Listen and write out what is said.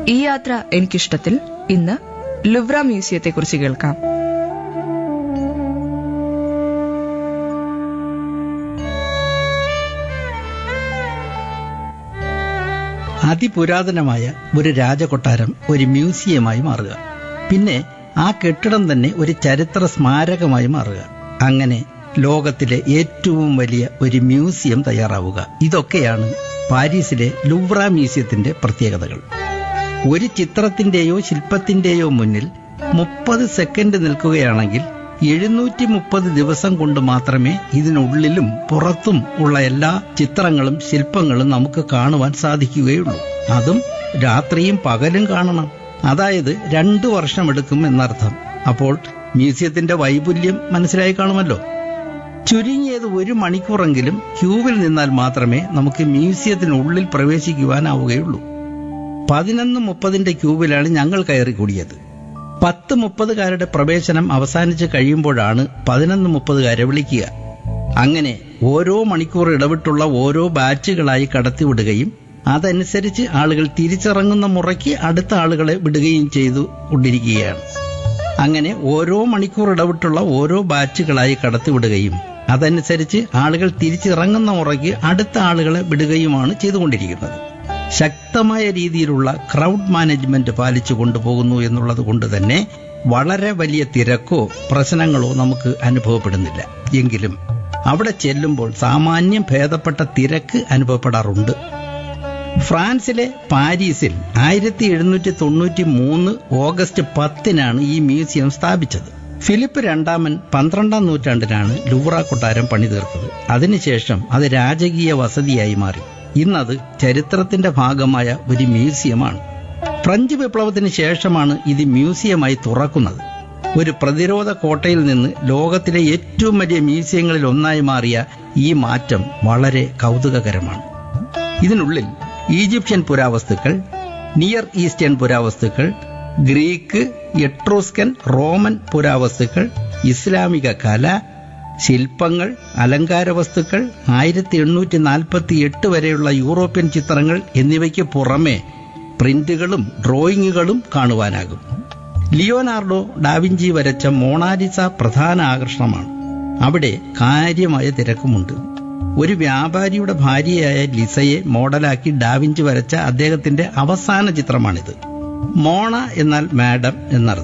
ഈ യാത്ര എനിക്കിഷ്ടത്തിൽ ഇന്ന് ലുവ്ര മ്യൂസിയത്തെക്കുറിച്ച് കേൾക്കാം അതിപുരാതനമായ ഒരു രാജകൊട്ടാരം ഒരു മ്യൂസിയമായി മാറുക പിന്നെ ആ കെട്ടിടം തന്നെ ഒരു ചരിത്ര സ്മാരകമായി മാറുക അങ്ങനെ ലോകത്തിലെ ഏറ്റവും വലിയ ഒരു മ്യൂസിയം തയ്യാറാവുക ഇതൊക്കെയാണ് പാരീസിലെ ലുവ്ര മ്യൂസിയത്തിന്റെ പ്രത്യേകതകൾ ഒരു ചിത്രത്തിന്റെയോ ശില്പത്തിന്റെയോ മുന്നിൽ മുപ്പത് സെക്കൻഡ് നിൽക്കുകയാണെങ്കിൽ എഴുന്നൂറ്റി മുപ്പത് ദിവസം കൊണ്ട് മാത്രമേ ഇതിനുള്ളിലും പുറത്തും ഉള്ള എല്ലാ ചിത്രങ്ങളും ശില്പങ്ങളും നമുക്ക് കാണുവാൻ സാധിക്കുകയുള്ളൂ അതും രാത്രിയും പകലും കാണണം അതായത് രണ്ടു വർഷമെടുക്കും എന്നർത്ഥം അപ്പോൾ മ്യൂസിയത്തിന്റെ വൈപുല്യം മനസ്സിലായി കാണുമല്ലോ ചുരുങ്ങിയത് ഒരു മണിക്കൂറെങ്കിലും ക്യൂവിൽ നിന്നാൽ മാത്രമേ നമുക്ക് മ്യൂസിയത്തിനുള്ളിൽ പ്രവേശിക്കുവാനാവുകയുള്ളൂ പതിനൊന്ന് മുപ്പതിന്റെ ക്യൂവിലാണ് ഞങ്ങൾ കയറി കൂടിയത് പത്ത് മുപ്പതുകാരുടെ പ്രവേശനം അവസാനിച്ച് കഴിയുമ്പോഴാണ് പതിനൊന്ന് മുപ്പതുകാരെ വിളിക്കുക അങ്ങനെ ഓരോ മണിക്കൂർ ഇടവിട്ടുള്ള ഓരോ ബാച്ചുകളായി കടത്തിവിടുകയും അതനുസരിച്ച് ആളുകൾ തിരിച്ചിറങ്ങുന്ന മുറയ്ക്ക് അടുത്ത ആളുകളെ വിടുകയും ചെയ്തു കൊണ്ടിരിക്കുകയാണ് അങ്ങനെ ഓരോ മണിക്കൂർ ഇടവിട്ടുള്ള ഓരോ ബാച്ചുകളായി കടത്തിവിടുകയും അതനുസരിച്ച് ആളുകൾ തിരിച്ചിറങ്ങുന്ന മുറയ്ക്ക് അടുത്ത ആളുകളെ വിടുകയുമാണ് ചെയ്തുകൊണ്ടിരിക്കുന്നത് ശക്തമായ രീതിയിലുള്ള ക്രൗഡ് മാനേജ്മെന്റ് പാലിച്ചു കൊണ്ടുപോകുന്നു എന്നുള്ളത് കൊണ്ട് തന്നെ വളരെ വലിയ തിരക്കോ പ്രശ്നങ്ങളോ നമുക്ക് അനുഭവപ്പെടുന്നില്ല എങ്കിലും അവിടെ ചെല്ലുമ്പോൾ സാമാന്യം ഭേദപ്പെട്ട തിരക്ക് അനുഭവപ്പെടാറുണ്ട് ഫ്രാൻസിലെ പാരീസിൽ ആയിരത്തി എഴുന്നൂറ്റി തൊണ്ണൂറ്റി മൂന്ന് ഓഗസ്റ്റ് പത്തിനാണ് ഈ മ്യൂസിയം സ്ഥാപിച്ചത് ഫിലിപ്പ് രണ്ടാമൻ പന്ത്രണ്ടാം നൂറ്റാണ്ടിനാണ് ലൂറ കൊട്ടാരം പണിതീർത്തത് അതിനുശേഷം അത് രാജകീയ വസതിയായി മാറി ഇന്നത് ചരിത്രത്തിന്റെ ഭാഗമായ ഒരു മ്യൂസിയമാണ് ഫ്രഞ്ച് വിപ്ലവത്തിന് ശേഷമാണ് ഇത് മ്യൂസിയമായി തുറക്കുന്നത് ഒരു പ്രതിരോധ കോട്ടയിൽ നിന്ന് ലോകത്തിലെ ഏറ്റവും വലിയ മ്യൂസിയങ്ങളിൽ ഒന്നായി മാറിയ ഈ മാറ്റം വളരെ കൗതുകകരമാണ് ഇതിനുള്ളിൽ ഈജിപ്ഷ്യൻ പുരാവസ്തുക്കൾ നിയർ ഈസ്റ്റേൺ പുരാവസ്തുക്കൾ ഗ്രീക്ക് എട്രോസ്കൻ റോമൻ പുരാവസ്തുക്കൾ ഇസ്ലാമിക കല ശില്പങ്ങൾ അലങ്കാര വസ്തുക്കൾ ആയിരത്തി എണ്ണൂറ്റി നാൽപ്പത്തി എട്ട് വരെയുള്ള യൂറോപ്യൻ ചിത്രങ്ങൾ എന്നിവയ്ക്ക് പുറമെ പ്രിന്റുകളും ഡ്രോയിങ്ങുകളും കാണുവാനാകും ലിയോനാർഡോ ഡാവിഞ്ചി വരച്ച മോണാലിസ പ്രധാന ആകർഷണമാണ് അവിടെ കാര്യമായ തിരക്കുമുണ്ട് ഒരു വ്യാപാരിയുടെ ഭാര്യയായ ലിസയെ മോഡലാക്കി ഡാവിഞ്ചി വരച്ച അദ്ദേഹത്തിന്റെ അവസാന ചിത്രമാണിത് മോണ എന്നാൽ മാഡം എന്നർത്ഥം